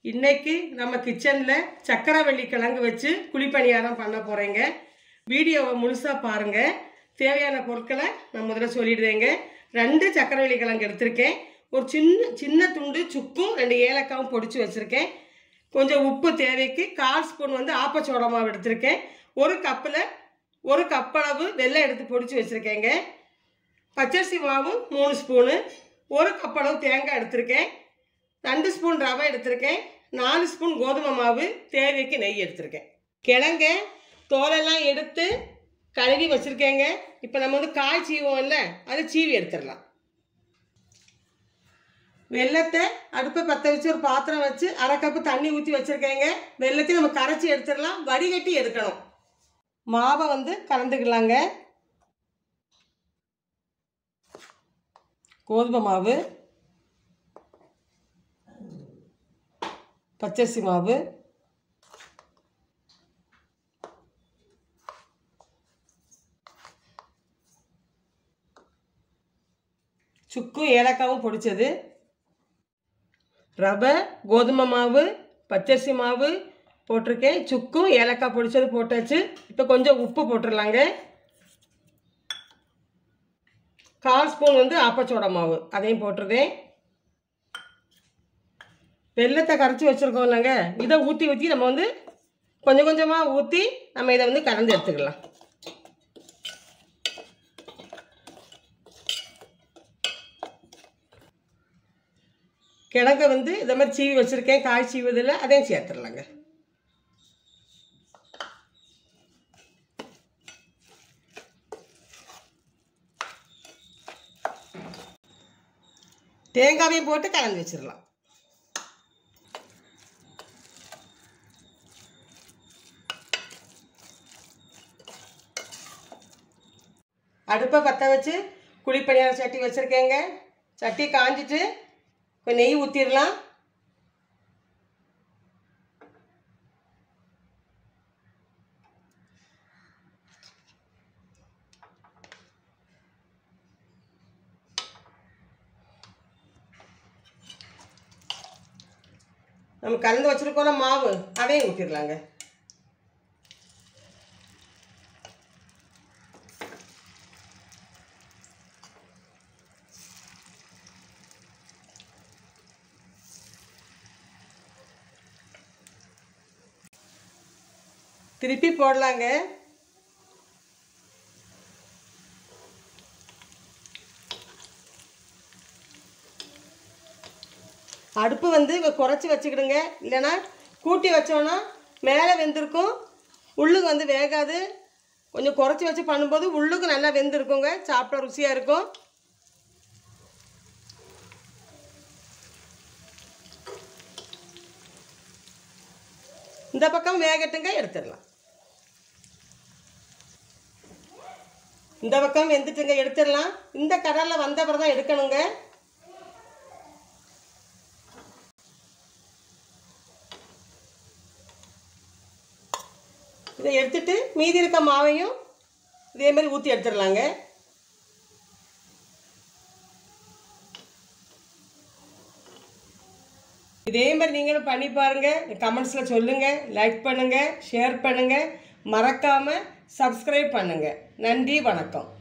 இன்னைக்கு நம்ம கிச்சனில் சக்கரவள்ளி கிழங்கு வச்சு குழிப்பணியாரம் பண்ண போகிறேங்க வீடியோவை முழுசாக பாருங்கள் தேவையான பொருட்களை நான் முதல்ல சொல்லிடுறேங்க ரெண்டு சக்கரவள்ளி கிழங்கு எடுத்திருக்கேன் ஒரு சின்ன சின்ன துண்டு சுக்கும் ரெண்டு ஏலக்காவும் பொடிச்சு வச்சுருக்கேன் கொஞ்சம் உப்பு தேவைக்கு கால் ஸ்பூன் வந்து ஆப்பச்சோள மாவு எடுத்திருக்கேன் ஒரு கப்பில் ஒரு கப்பளவு வெள்ளை எடுத்து பொடிச்சு வச்சுருக்கேங்க பச்சரிசி மாவு மூணு ஸ்பூனு ஒரு கப்பளவு தேங்காய் எடுத்திருக்கேன் ரெண்டு ஸ்பூன் ரவை எடுத்திருக்கேன் நாலு ஸ்பூன் கோதுமை மாவு தேவைக்கு நெய் எடுத்திருக்கேன் கிழங்க தோலெல்லாம் எடுத்து கழுவி வச்சுருக்கேங்க இப்போ நம்ம வந்து காய் சீவோம் இல்லை அதை சீவி எடுத்துடலாம் வெள்ளத்தை அடுப்பை பற்ற வச்சு ஒரு பாத்திரம் வச்சு அரை கப்பு தண்ணி ஊற்றி வச்சுருக்கேங்க வெள்ளத்தையும் நம்ம கரைச்சி எடுத்துடலாம் வடிகட்டி எடுக்கணும் மாவை வந்து கலந்துக்கலாங்க கோதுமை மாவு பச்சரிசி மாவு சுக்கும் ஏலக்காவும் பொடிச்சது ரவை கோதுமை மாவு பச்சரிசி மாவு போட்டிருக்கேன் சுக்கும் ஏலக்காய் பொடிச்சது போட்டாச்சு இப்போ கொஞ்சம் உப்பு போட்டுடலாங்க கால் ஸ்பூன் வந்து ஆப்பச்சோட மாவு அதையும் போட்டுருதேன் வெள்ளத்தை கரைச்சி வச்சுருக்கோம் இல்லைங்க இதை ஊற்றி ஊற்றி நம்ம வந்து கொஞ்சம் கொஞ்சமாக ஊற்றி நம்ம இதை வந்து கலந்து எடுத்துக்கலாம் கிழங்க வந்து இதை மாதிரி சீவி வச்சுருக்கேன் காய் சீவதில் அதையும் சேர்த்துடலாங்க தேங்காவையும் போட்டு கலந்து வச்சிடலாம் அடுப்பை பற்ற வச்சு குழிப்பணியார சட்டி வச்சுருக்கேங்க சட்டி காஞ்சிட்டு கொஞ்சம் நெய் ஊற்றிடலாம் நம்ம கலந்து வச்சுருக்கோம்ல மாவு அதையும் ஊற்றிடலாங்க திருப்பி போடலாங்க அடுப்பு வந்து இங்க குறைச்சி வச்சுக்கிடுங்க இல்லைன்னா கூட்டி வச்சோன்னா மேலே வெந்திருக்கும் உள்ளுக்கு வந்து வேகாது கொஞ்சம் குறைச்சி வச்சு பண்ணும்போது உள்ளுக்கு நல்லா வெந்திருக்குங்க சாப்பிட ருசியாக இருக்கும் இந்த பக்கம் வேகட்டுங்க எடுத்துடலாம் இந்த பக்கம் வெந்துட்டுங்க எடுத்துடலாம் இந்த கடலில் வந்த பிறகு தான் எடுக்கணுங்க இதை எடுத்துட்டு மீதி இருக்க மாவையும் இதே மாதிரி ஊற்றி எடுத்துடலாங்க இதே மாதிரி நீங்களும் பண்ணி பாருங்கள் கமெண்ட்ஸில் சொல்லுங்கள் லைக் பண்ணுங்கள் ஷேர் பண்ணுங்கள் மறக்காமல் சப்ஸ்கிரைப் பண்ணுங்கள் நன்றி வணக்கம்